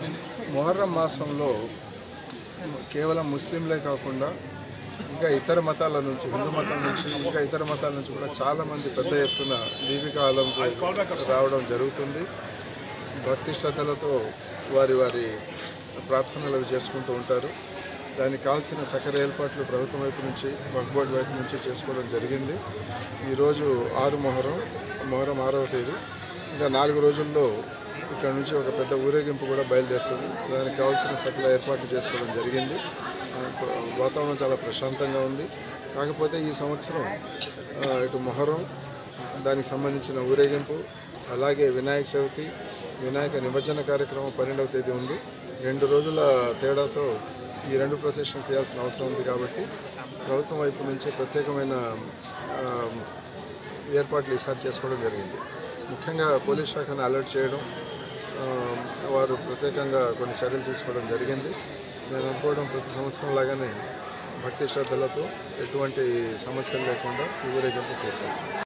మొహర్రం మాసంలో కేవలం ముస్లింలే కాకుండా ఇంకా ఇతర మతాల నుంచి హిందూ మతం నుంచి ఇంకా ఇతర మతాల నుంచి కూడా చాలామంది పెద్ద ఎత్తున దీపికా ఆలంకు రావడం జరుగుతుంది భక్తి శ్రద్ధలతో వారి వారి ప్రార్థనలు అవి చేసుకుంటూ ఉంటారు దానికి కావాల్సిన సకల ఏర్పాట్లు ప్రభుత్వం వైపు నుంచి వక్ బోర్డు వైపు నుంచి చేసుకోవడం జరిగింది ఈరోజు ఆరు మొహరం మొహరం ఆరవ తేదీ ఇంకా నాలుగు రోజుల్లో ఇక్కడ నుంచి ఒక పెద్ద ఊరేగింపు కూడా బయలుదేరుతుంది దానికి కావాల్సిన సకల ఏర్పాట్లు చేసుకోవడం జరిగింది ఆ, వాతావరణం చాలా ప్రశాంతంగా ఉంది కాకపోతే ఈ సంవత్సరం ఆ, ఇటు మొహరం దానికి సంబంధించిన ఊరేగింపు అలాగే వినాయక చవితి వినాయక నిమజ్జన కార్యక్రమం పన్నెండవ తేదీ ఉంది రెండు రోజుల తేడాతో ఈ రెండు ప్రొసెషన్ చేయాల్సిన అవసరం ఉంది కాబట్టి ప్రభుత్వం వైపు నుంచి ప్రత్యేకమైన ఆ, ఏర్పాట్లు ఈసారి చేసుకోవడం జరిగింది ముఖ్యంగా పోలీస్ శాఖను అలర్ట్ చేయడం ఆ, వారు ప్రత్యేకంగా కొన్ని చర్యలు తీసుకోవడం జరిగింది నేను అనుకోవడం ప్రతి సంవత్సరం లాగానే భక్తి శ్రద్ధలతో ఎటువంటి సమస్యలు లేకుండా ఈ ఊరేగింపు పూర్తవుతుంది